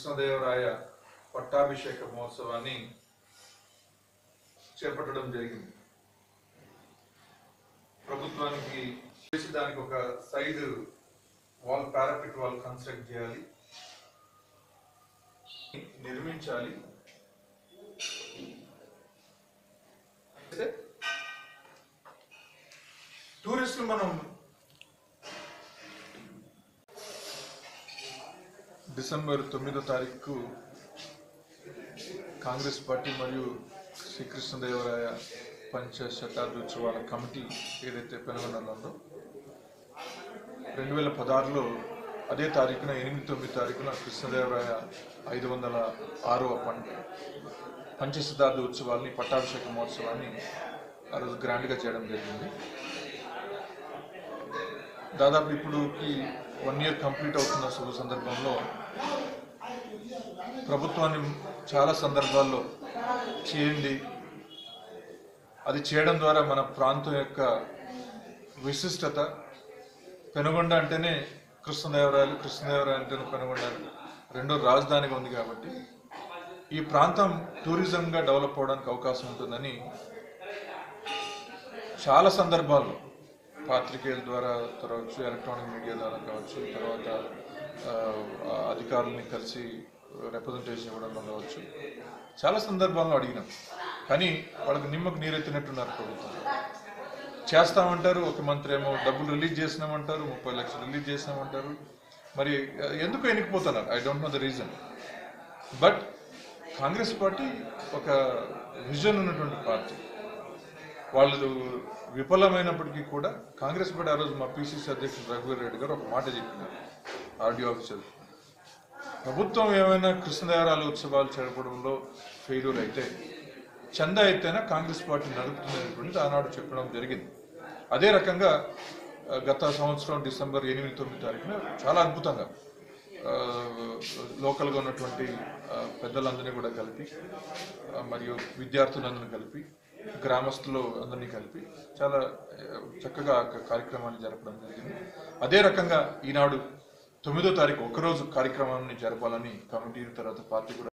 కృష్ణదేవరాయ పట్టాభిషేక మహోత్సవాన్ని చేపట్టడం జరిగింది ప్రభుత్వానికి చేసి దానికి ఒక side wall parapet wall construct చేయాలి నిర్మించాలి అయితే టూరిస్టులు మనం డిసెంబర్ తొమ్మిదో తారీఖు కాంగ్రెస్ పార్టీ మరియు శ్రీకృష్ణదేవరాయ పంచ శతాబ్ది ఉత్సవాల కమిటీ ఏదైతే పెనుగొండలో ఉందో రెండు వేల పదహారులో అదే తారీఖున ఎనిమిది తొమ్మిది తారీఖున కృష్ణదేవరాయ ఐదు వందల ఆరవ పం పంచశతాబ్ది ఉత్సవాల్ని పట్టాభిషేక మహోత్సవాన్ని ఆ రోజు గ్రాండ్గా చేయడం జరిగింది దాదాపు ఇప్పుడు ఈ వన్ ఇయర్ కంప్లీట్ అవుతున్న శుభ సందర్భంలో ప్రభుత్వాన్ని చాలా సందర్భాల్లో చేయండి అది చేయడం ద్వారా మన ప్రాంతం యొక్క విశిష్టత పెనుగొండ అంటేనే కృష్ణదేవరాయలు కృష్ణదేవరాయలు అంటేనే పెనుగొండ రెండో రాజధానిగా ఉంది కాబట్టి ఈ ప్రాంతం టూరిజంగా డెవలప్ అవడానికి అవకాశం ఉంటుందని చాలా సందర్భాల్లో పాత్రికేయుల ద్వారా కావచ్చు ఎలక్ట్రానిక్ మీడియా ద్వారా కావచ్చు తర్వాత ఆ, అధికారులని కలిసి రిప్రజెంటేషన్ ఇవ్వడంలో కావచ్చు చాలా సందర్భాల్లో అడిగినాం కానీ వాళ్ళకి నిమ్మకు నీరెత్తినట్టున్నారు ప్రభుత్వం చేస్తామంటారు ఒక మంత్రి ఏమో డబ్బులు రిలీజ్ చేసినామంటారు ముప్పై లక్షలు రిలీజ్ చేసినామంటారు మరి ఆ, ఎందుకు ఎన్నికపోతున్నారు I don't know the reason but Congress party ఒక విజన్ ఉన్నటువంటి పార్టీ వాళ్ళు విఫలమైనప్పటికీ కూడా కాంగ్రెస్ పార్టీ ఆ రోజు మా పిసిసి అధ్యక్షుడు రఘువీర్ రెడ్డి గారు ఒక మాట చెప్పినారు ఆర్డీఓ ఆఫీసర్ ప్రభుత్వం ఏమైనా కృష్ణదేవరాయల ఉత్సవాలు జరపడంలో ఫెయిల్యూర్ అయితే చందా అయితేనే కాంగ్రెస్ పార్టీ నడుపుతుందనేటువంటిది ఆనాడు చెప్పడం జరిగింది అదే రకంగా ఆ, గత సంవత్సరం డిసెంబర్ ఎనిమిది తొమ్మిది తారీఖున చాలా అద్భుతంగా ఆ, లోకల్గా ఉన్నటువంటి ఆ, పెద్దలందరినీ కూడా కలిపి ఆ, మరియు విద్యార్థులందరినీ కలిపి గ్రామస్తులు అందరినీ కలిపి చాలా ఆ, చక్కగా ఆ కార్యక్రమాన్ని జరపడం జరిగింది అదే రకంగా ఈనాడు తొమ్మిదో తారీఖు ఒకరోజు కార్యక్రమాన్ని జరపాలని కమిటీ తర్వాత పార్టీ కూడా